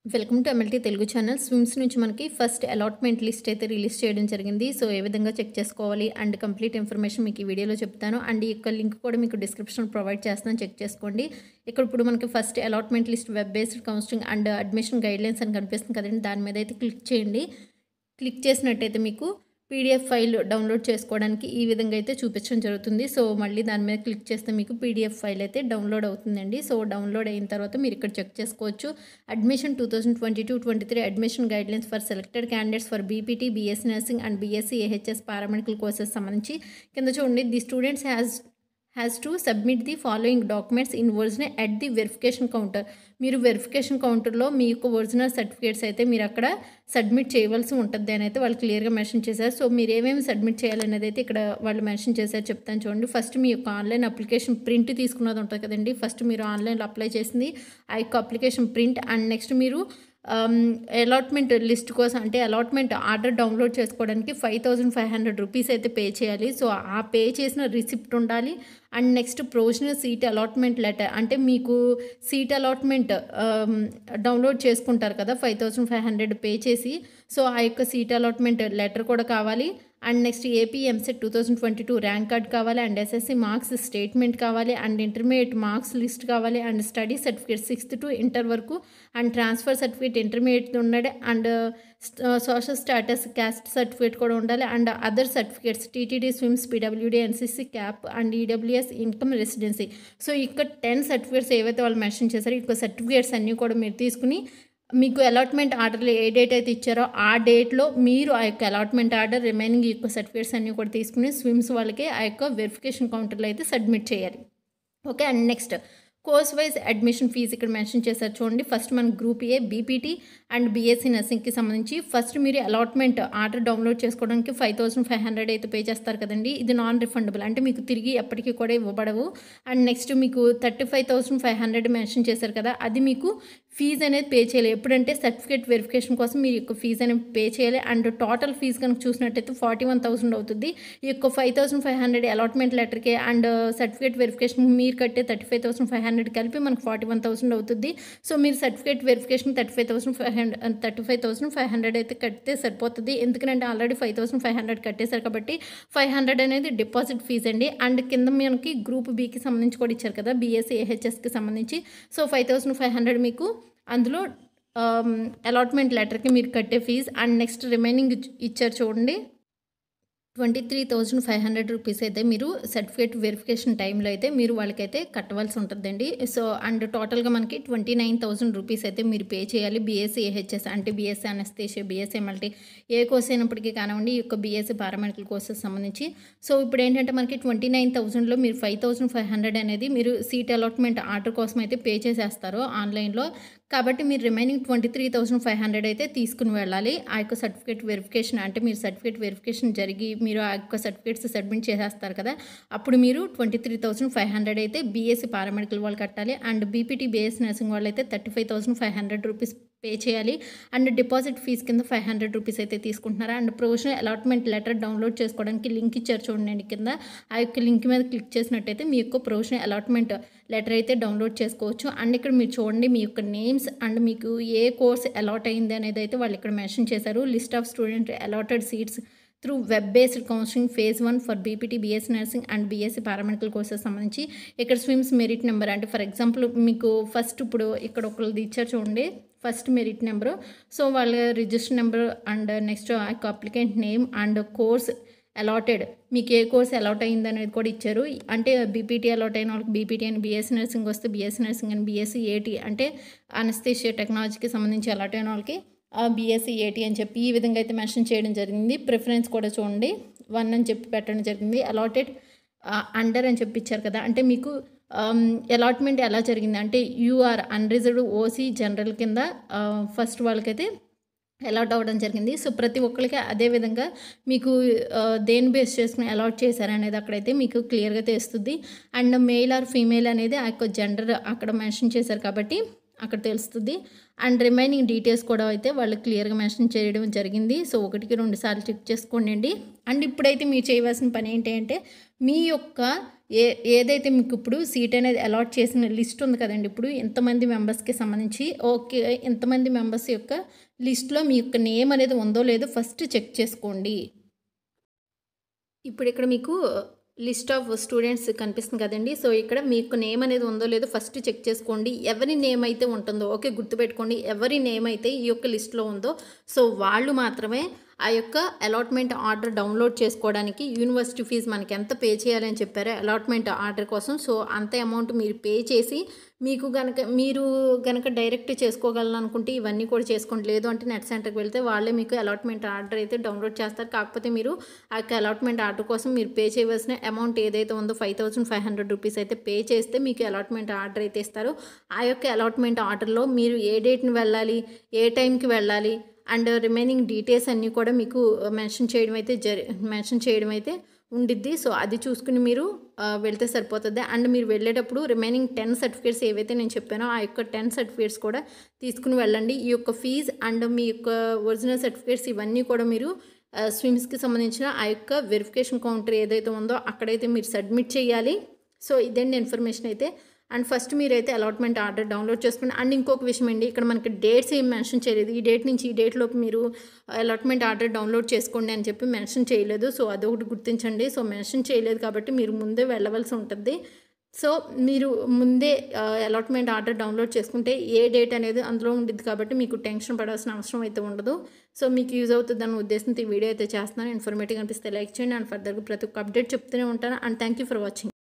welcome to MLT Telugu channel SVIMS నుంచి మనకి first allotment list అయితే రిలీజ్ చేయడం జరిగింది సో ఏ విధంగా చెక్ చేసుకోవాలి అండ్ కంప్లీట్ ఇన్ఫర్మేషన్ మీకు ఈ వీడియోలో చెప్తాను అండ్ ఈ యొక్క లింక్ కూడా మీకు డిస్క్రిప్షన్ ప్రొవైడ్ చేస్తాను చెక్ చేసుకోండి ఇక్కడ ఇప్పుడు మనకి first allotment list web based counselling and admission guidelines అని కనిపిస్తుంది కదండి దాని మీద అయితే క్లిక్ చేయండి క్లిక్ చేసినట్టయితే మీకు పీడిఎఫ్ ఫైల్ డౌన్లోడ్ చేసుకోవడానికి ఈ విధంగా అయితే చూపించడం జరుగుతుంది సో మళ్ళీ దాని మీద క్లిక్ చేస్తే మీకు పీడిఎఫ్ ఫైల్ అయితే డౌన్లోడ్ అవుతుందండి సో డౌన్లోడ్ అయిన తర్వాత మీరు ఇక్కడ చెక్ చేసుకోవచ్చు admission two thousand twenty two twenty three admission guidelines for selected candidates for BPT BSc nursing and BSc AHS paramedical courses సంబంధించి కింద చూడండి the students has has to submit the following documents in original at the verification counter మీరు verification కౌంటర్లో మీ యొక్క original certificates అయితే మీరు అక్కడ సబ్మిట్ చేయవలసి ఉంటుంది అని అయితే వాళ్ళు క్లియర్గా మెన్షన్ చేశారు సో మీరు ఏమేమి సబ్మిట్ చేయాలనేది అయితే ఇక్కడ వాళ్ళు మెన్షన్ చేశారు చెప్తాను చూడండి ఫస్ట్ మీ యొక్క ఆన్లైన్ అప్లికేషన్ ప్రింట్ తీసుకున్నది ఉంటుంది కదండి ఫస్ట్ మీరు ఆన్లైన్లో అప్లై చేసింది ఆ యొక్క అప్లికేషన్ ప్రింట్ అండ్ నెక్స్ట్ మీరు అలాట్మెంట్ లిస్ట్ కోసం అంటే అలాట్మెంట్ ఆర్డర్ డౌన్లోడ్ చేసుకోవడానికి five thousand five hundred rupees అయితే పే చేయాలి సో ఆ పే చేసిన రిసిప్ట్ ఉండాలి and next provisional seat allotment letter అంటే మీకు సీట్ అలాట్మెంట్ డౌన్లోడ్ చేసుకుంటారు కదా five thousand five hundred pay చేసి సో ఆ యొక్క సీట్ అలాట్మెంట్ లెటర్ కూడా కావాలి and next AP EAMCET two thousand twenty two rank card కావాలి అండ్ ఎస్ఎస్సి మార్క్స్ స్టేట్మెంట్ కావాలి అండ్ ఇంటర్మీడియట్ మార్క్స్ లిస్ట్ కావాలి and study certificate sixth to inter వరకు and transfer certificate intermediate ఉండాలి and social status caste certificate కూడా ఉండాలి and other certificates TTD SVIMS PWD NCC CAP and EWS income residency so ఇక్కడ ten certificates ఏవైతే వాళ్ళు mention చేశారో ఇక్కడ certificates అన్నీ కూడా మీరు తీసుకుని మీకు అలాట్మెంట్ ఆర్డర్లో ఏ డేట్ అయితే ఇచ్చారో ఆ డేట్లో మీరు ఆ యొక్క అలాట్మెంట్ ఆర్డర్ రిమైనింగ్ యొక్క సర్టిఫికేట్స్ అన్నీ కూడా తీసుకుని స్విమ్స్ వాళ్ళకి ఆ యొక్క వెరిఫికేషన్ కౌంటర్లో అయితే సబ్మిట్ చేయాలి okay and next course wise admission fee ఇక్కడ మెన్షన్ చేశారు చూడండి ఫస్ట్ మన group A BPT and BSc నర్సింగ్కి సంబంధించి ఫస్ట్ మీరు అలాట్మెంట్ ఆర్డర్ డౌన్లోడ్ చేసుకోవడానికి ఫైవ్ థౌసండ్ ఫైవ్ హండ్రెడ్ అయితే పే చేస్తారు కదండి ఇది నాన్ రిఫండబుల్ అంటే మీకు తిరిగి ఎప్పటికీ కూడా ఇవ్వబడవు అండ్ నెక్స్ట్ మీకు thirty five thousand five hundred mention చేశారు కదా అది మీకు ఫీజు అనేది పే చేయాలి ఎప్పుడంటే సర్టిఫికేట్ వెరిఫికేషన్ కోసం మీరు యొక్క ఫీజు అనేది పే చేయాలి అండ్ టోటల్ ఫీజు కనుక చూసినట్టయితే ఫార్టీ వన్ థౌసండ్ అవుతుంది ఈ యొక్క five thousand five hundred allotment లెటర్కి అండ్ సర్టిఫికేట్ వెరిఫికేషన్ మీరు కట్టే thirty five thousand five hundred కలిపి మనకు ఫార్టీ వన్ థౌసండ్ అవుతుంది సో మీరు certificate verification thirty five thousand five hundred thirty five thousand five hundred అయితే కడితే సరిపోతుంది ఎందుకంటే already five thousand five hundred కట్టేశారు కాబట్టి ఫైవ్ హండ్రెడ్ అనేది డిపాజిట్ ఫీజ్ అండి అండ్ కింద మనకి గ్రూప్ బీకి సంబంధించి కూడా ఇచ్చారు కదా బీఎస్సీ ఏహెచ్ఎస్కి సంబంధించి so five thousand five hundred మీకు అందులో అలాట్మెంట్ లెటర్కి మీరు కట్టే ఫీజ్ అండ్ నెక్స్ట్ రిమైనింగ్ ఇచ్చారు చూడండి twenty three thousand five hundred rupees అయితే మీరు సర్టిఫికేట్ వెరిఫికేషన్ టైంలో అయితే మీరు వాళ్ళకైతే కట్టవలసి ఉంటుందండి సో అండ్ టోటల్గా మనకి ట్వంటీ నైన్ థౌసండ్ రూపీస్ అయితే మీరు పే చేయాలి బీఎస్సీ ఏహెచ్ఎస్ అంటే బీఎస్సీ అనస్థేషియా బీఎస్సీ ఎంఎల్టీ ఏ కోర్స్ అయినప్పటికీ కానివ్వండి ఈ యొక్క బీఎస్సీ పారామెడికల్ కోర్సెస్ సంబంధించి సో ఇప్పుడు ఏంటంటే మనకి ట్వంటీ నైన్ థౌసండ్లో మీరు ఫైవ్ థౌసండ్ ఫైవ్ హండ్రెడ్ అనేది మీరు సీట్ అలాట్మెంట్ ఆర్డర్ కోసం అయితే పే చేసేస్తారు ఆన్లైన్లో కాబట్టి మీరు remaining twenty three thousand five hundred అయితే తీసుకుని వెళ్ళాలి ఆ యొక్క సర్టిఫికేట్ వెరిఫికేషన్ అంటే మీరు సర్టిఫికేట్ వెరిఫికేషన్ జరిగి మీరు ఆ యొక్క సర్టిఫికేట్స్ సబ్మిట్ చేసేస్తారు కదా అప్పుడు మీరు twenty three thousand five hundred అయితే బీఎస్సీ పారామెడికల్ వాళ్ళు కట్టాలి అండ్ బీపీటీ బీఎస్ నర్సింగ్ వాళ్ళు అయితే thirty five thousand five hundred rupees pay చేయాలి అండ్ డిపాజిట్ ఫీజ్ కింద ఫైవ్ హండ్రెడ్ రూపీస్ అయితే తీసుకుంటున్నారు and provisional allotment letter download చేసుకోవడానికి లింక్ ఇచ్చారు చూడండి కింద ఆ యొక్క లింక్ మీద క్లిక్ చేసినట్టయితే మీ యొక్క ప్రొవిజనల్ అలాట్మెంట్ లెటర్ అయితే డౌన్లోడ్ చేసుకోవచ్చు అండ్ ఇక్కడ మీరు చూడండి మీ యొక్క నేమ్స్ అండ్ మీకు ఏ కోర్స్ అలాట్ అయింది అనేది అయితే వాళ్ళు ఇక్కడ మెన్షన్ చేశారు list of student allotted seats through web based counselling phase one for BPT BS nursing and BSc paramedical courses సంబంధించి ఇక్కడ స్విమ్స్ మెరిట్ నెంబర్ అంటే ఫర్ ఎగ్జాంపుల్ మీకు ఫస్ట్ ఇప్పుడు ఇక్కడ ఒకళ్ళది ఇచ్చారు చూడండి ఫస్ట్ మెరిట్ నెంబరు సో వాళ్ళ రిజిస్టర్ నెంబర్ అండ్ నెక్స్ట్ ఆ యొక్క applicant name and course allotted మీకు ఏ కోర్స్ అలాట్ అయింది అనేది కూడా ఇచ్చారు అంటే బీపీటీ అలాట్ అయిన వాళ్ళకి బీపీటీ అని బీఎస్సీ నర్సింగ్ వస్తే బీఎస్సీ నర్సింగ్ అని బీఎస్సీ ఏటీ అంటే అనస్థేషియా టెక్నాలజీకి సంబంధించి అలాట్ అయిన వాళ్ళకి బీఎస్సీ ఏటీ అని చెప్పి ఈ విధంగా అయితే మెన్షన్ చేయడం జరిగింది ప్రిఫరెన్స్ కూడా చూడండి వన్ అని చెప్పి పెట్టడం జరిగింది అలాటెడ్ అండర్ అని చెప్పి ఇచ్చారు కదా అంటే మీకు అలాట్మెంట్ ఎలా జరిగింది అంటే యూఆర్ అన్రిజర్వ్డ్ ఓసీ జనరల్ కింద ఫస్ట్ వాళ్ళకైతే అలాట్ అవ్వడం జరిగింది సో ప్రతి ఒక్కరికి అదేవిధంగా మీకు దేని బేస్ చేసుకుని అలాట్ చేశారనేది అక్కడైతే మీకు క్లియర్గా తెలుస్తుంది అండ్ మెయిల్ ఆర్ ఫీమేల్ అనేది ఆ యొక్క జెండర్ అక్కడ మెన్షన్ చేశారు కాబట్టి అక్కడ తెలుస్తుంది అండ్ రిమైనింగ్ డీటెయిల్స్ కూడా అయితే వాళ్ళు క్లియర్గా మెన్షన్ చేయడం జరిగింది సో ఒకటికి రెండు సార్లు చెక్ చేసుకోండి అండ్ ఇప్పుడైతే మీరు చేయవలసిన పని ఏంటి అంటే మీ యొక్క ఏ ఏదైతే మీకు ఇప్పుడు సీట్ అనేది అలాట్ చేసిన లిస్ట్ ఉంది కదండి ఇప్పుడు ఎంతమంది మెంబర్స్కి సంబంధించి ఓకే ఎంతమంది మెంబర్స్ యొక్క లిస్ట్లో మీ యొక్క నేమ్ అనేది ఉందో లేదో ఫస్ట్ చెక్ చేసుకోండి ఇప్పుడు ఇక్కడ మీకు లిస్ట్ ఆఫ్ స్టూడెంట్స్ కనిపిస్తుంది కదండి సో ఇక్కడ మీకు నేమ్ అనేది ఉందో లేదో ఫస్ట్ చెక్ చేసుకోండి ఎవరి నేమ్ అయితే ఉంటుందో ఓకే గుర్తుపెట్టుకోండి ఎవరి నేమ్ అయితే ఈ యొక్క లిస్ట్లో ఉందో సో వాళ్ళు మాత్రమే ఆ యొక్క అలాట్మెంట్ ఆర్డర్ డౌన్లోడ్ చేసుకోవడానికి యూనివర్సిటీ ఫీజు మనకి ఎంత పే చేయాలని చెప్పారో అలాట్మెంట్ ఆర్డర్ కోసం సో అంత అమౌంట్ మీరు పే చేసి మీకు గనక మీరు గనక డైరెక్ట్ చేసుకోగలను అనుకుంటే ఇవన్నీ కూడా చేసుకోండి లేదు అంటే నెట్ సెంటర్కి వెళ్తే వాళ్ళే మీకు అలాట్మెంట్ ఆర్డర్ అయితే డౌన్లోడ్ చేస్తారు కాకపోతే మీరు ఆ యొక్క అలాట్మెంట్ ఆర్డర్ కోసం మీరు పే చేయవలసిన అమౌంట్ ఏదైతే ఉందో five thousand five hundred rupees అయితే పే చేస్తే మీకు అలాట్మెంట్ ఆర్డర్ అయితే ఇస్తారు ఆ యొక్క అలాట్మెంట్ ఆర్డర్లో మీరు ఏ డేట్ని వెళ్ళాలి ఏ టైంకి వెళ్ళాలి అండ్ రిమైనింగ్ డీటెయిల్స్ అన్నీ కూడా మీకు మెన్షన్ చేయడం అయితే జరి మెన్షన్ చేయడం అయితే ఉండిద్ది సో అది చూసుకుని మీరు ఆ, వెళ్తే సరిపోతుంది అండ్ మీరు వెళ్ళేటప్పుడు రిమైనింగ్ టెన్ సర్టిఫికేట్స్ ఏవైతే నేను చెప్పానో ఆ యొక్క టెన్ సర్టిఫికేట్స్ కూడా తీసుకుని వెళ్ళండి ఈ యొక్క ఫీజ్ అండ్ మీ యొక్క ఒరిజినల్ సర్టిఫికేట్స్ ఇవన్నీ కూడా మీరు స్విమ్స్కి సంబంధించిన ఆ యొక్క వెరిఫికేషన్ కౌంటర్ ఏదైతే ఉందో అక్కడైతే మీరు సబ్మిట్ చేయాలి సో ఇదండి ఇన్ఫర్మేషన్ అయితే అండ్ ఫస్ట్ మీరైతే అలాట్మెంట్ ఆర్డర్ డౌన్లోడ్ చేసుకుని అండ్ ఇంకొక విషయం అండి ఇక్కడ మనకి డేట్స్ ఏం మెన్షన్ చేయలేదు ఈ డేట్ నుంచి ఈ డేట్లోపు మీరు అలాట్మెంట్ ఆర్డర్ డౌన్లోడ్ చేసుకోండి అని చెప్పి మెన్షన్ చేయలేదు సో అదొకటి గుర్తించండి సో మెన్షన్ చేయలేదు కాబట్టి మీరు ముందే వెళ్ళవలసి ఉంటుంది సో మీరు ముందే అలాట్మెంట్ ఆర్డర్ డౌన్లోడ్ చేసుకుంటే ఏ డేట్ అనేది అందులో ఉండిద్ది కాబట్టి మీకు టెన్షన్ పడాల్సిన అవసరం అయితే ఉండదు సో మీకు యూజ్ అవుతుంది అన్న ఉద్దేశంతో ఈ వీడియో అయితే చేస్తున్నాను ఇన్ఫర్మేటివ్ అనిపిస్తే లైక్ చేయండి అండ్ ఫర్దర్గా ప్రతి ఒక్క అప్డేట్ చెప్తూనే ఉంటాను and thank you for watching